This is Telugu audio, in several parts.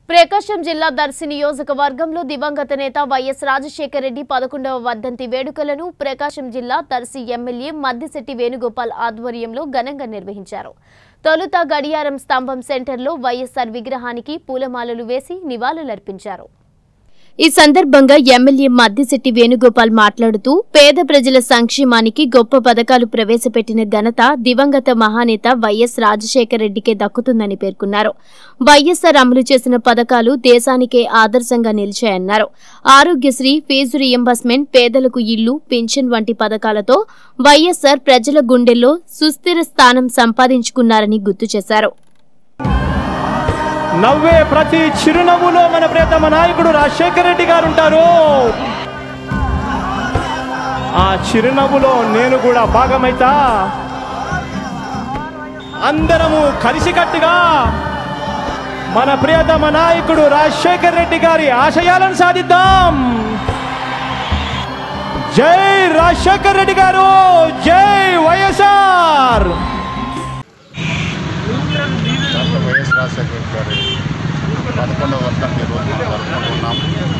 ప్రకాశం జిల్లా దర్శి నియోజకవర్గంలో దివంగత నేత వైఎస్ రాజశేఖర రెడ్డి పదకొండవ వర్ధంతి వేడుకలను ప్రకాశం జిల్లా దర్శి ఎమ్మెల్యే మద్దిశెట్టి వేణుగోపాల్ ఆధ్వర్యంలో ఘనంగా నిర్వహించారు తొలుత గడియారం స్తంభం సెంటర్లో వైఎస్ఆర్ విగ్రహానికి పూలమాలలు వేసి నివాళులర్పించారు ఈ సందర్భంగా ఎమ్మెల్యే మద్దిశెట్టి వేణుగోపాల్ మాట్లాడుతూ పేద ప్రజల సంక్షేమానికి గొప్ప పథకాలు ప్రవేశపెట్టిన ఘనత దివంగత మహానేత వైఎస్ రాజశేఖర రెడ్డికే దక్కుతుందని పేర్కొన్నారు వైఎస్ఆర్ అమలు చేసిన పథకాలు దేశానికే ఆదర్శంగా నిలిచాయన్నారు ఆరోగ్యశ్రీ ఫీజు రియంబర్స్మెంట్ పేదలకు ఇల్లు పింఛన్ వంటి పథకాలతో వైఎస్ఆర్ ప్రజల గుండెల్లో సుస్థిర స్థానం సంపాదించుకున్నారని గుర్తు చేశారు నవ్వే ప్రతి చిరునవ్వులో మన ప్రియతమ నాయకుడు రాజశేఖర రెడ్డి గారు ఉంటారు ఆ చిరునవ్వులో నేను కూడా భాగమైతా అందరము కలిసికట్టుగా మన ప్రియతమ నాయకుడు రాజశేఖర రెడ్డి గారి ఆశయాలను సాధిద్దాం జై రాజశేఖర రెడ్డి గారు జై వైఎస్ఆర్ డాక్టర్ వైఎస్ రాజశేఖర రెడ్డి గారి పదకొండవ వర్షానికి ఈరోజు మనం జరుపుకుంటున్నాం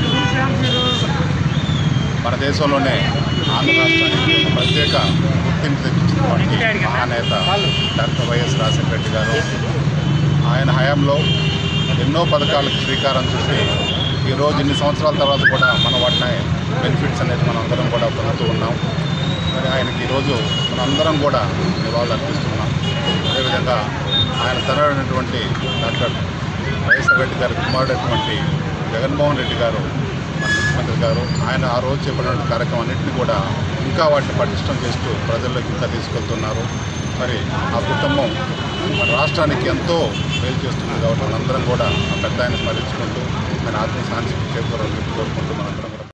మన దేశంలోనే ఆంధ్ర రాష్ట్రానికి ఒక ప్రత్యేక గుర్తింపు తెప్పించినటువంటి మహానేత డాక్టర్ వైఎస్ రాజశేఖర రెడ్డి గారు ఆయన హయాంలో ఎన్నో పథకాలకు శ్రీకారం చుట్టి ఈరోజు ఇన్ని సంవత్సరాల తర్వాత కూడా మన వాటిని బెనిఫిట్స్ అనేది మనం అందరం కూడా పొందుతూ ఉన్నాం మరి ఆయనకి ఈరోజు మనందరం కూడా నివాళులు అర్పిస్తున్నాం అదేవిధంగా ఆయన తనైనటువంటి డాక్టర్ వైఎస్ఆర్ రెడ్డి గారి కుమారుడైనటువంటి జగన్మోహన్ రెడ్డి గారు మన ముఖ్యమంత్రి గారు ఆయన ఆ రోజు చెప్పినటువంటి కార్యక్రమం అన్నింటినీ కూడా ఇంకా వాటిని పటిష్టం చేస్తూ ప్రజల్లోకి ఇంకా తీసుకెళ్తున్నారు మరి ఆ కుటుంబం మన రాష్ట్రానికి ఎంతో మేలు చేస్తుంది కాబట్టి మనందరం కూడా ఆ పెద్ద ఆయన స్మరించుకుంటూ ఆయన ఆత్మ శాంతి చేకూరాలని కోరుకుంటూ మనందరం కూడా